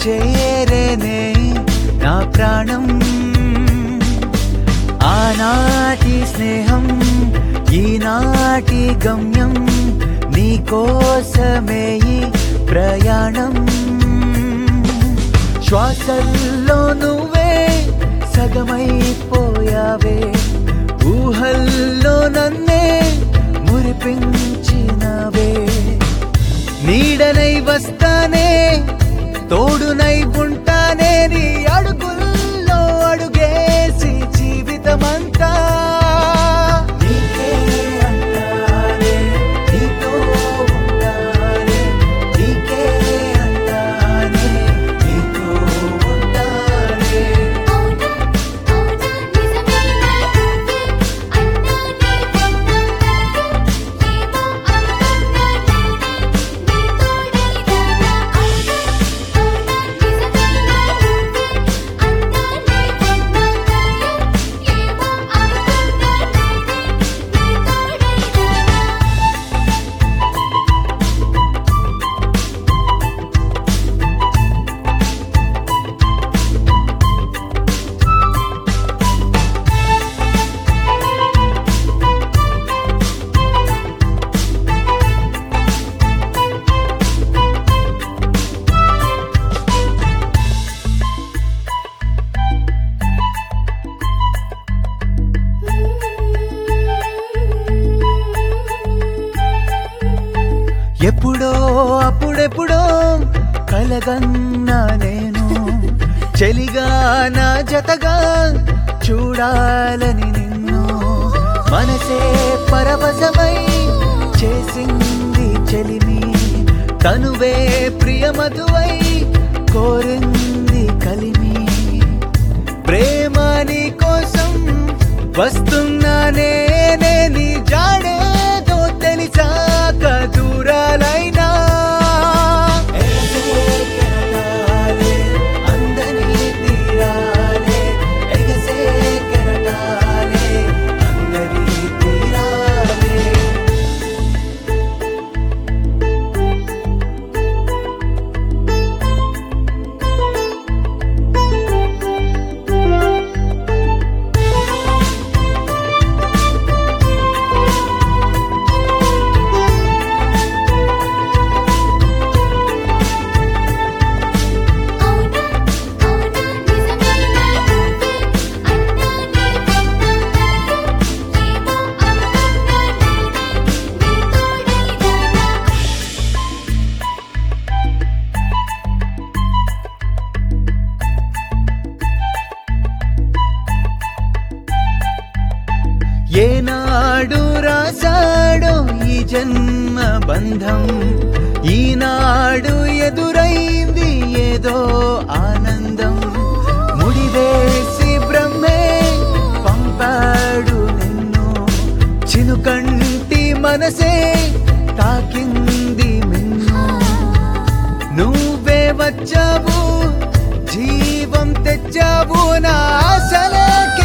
చేరేనే నా ప్రాణం ఆనాటి స్నేహం ఈనాటి గమ్యం నీకోసమే ఈ ప్రయాణం శ్వాసల్లో నువ్వే సగమైపోయావే ఊహల్లో నన్నే మురిపించినవే నీడనై వస్తానే తోడునై ఉంటానే నీ అడుగుల్లో అడుగేసి జీవితమంతా నీకే అంటానే, నీతో ఉంటానే, నీకే అంటానే, నీతో ఉంటానే. అవునా అవునా నిజమేనా నువ్వే అన్నానే విన్నాను ఏమో అనుకున్నానే నీ తోడైదానా అవునా అవునా నిజమేనా నువ్వే అన్నానే విన్నాను ఏమో అనుకున్నానే నీ తోడైదానా ఎప్పుడో అప్పుడెప్పుడో కలగన్నా నేను చెలిగా నా జతగా చూడాలని నిన్ను మనసే పరవశమై చేసింది చెలిమి తనువే ప్రియమధువై కోరింది కలిమి ప్రేమ నీ కోసం వస్తున్నానే నే నీ జాడేదో తెలిసాక దూరాలైనా ఎగసే కెరటాలే, అందని తీరాలే, ఎగసే కెరటాలే, అందరి తీరాలే. అవునా అవునా నిజమేనా నువ్వే అన్నానే విన్నాను ఏమో అనుకున్నానే నీ తోడైదానా ఏనాడు రాశాడో ఈ జన్మ బంధం ఈనాడు ఎదురైంది ఏదో ఆనందం ముడివేసి బ్రహ్మే పంపాడు నిన్ను చినుకంటి మనసే తాకింది మిన్ను నువ్వే వచ్చావు జీవం తెచ్చావు నా ఆశలకే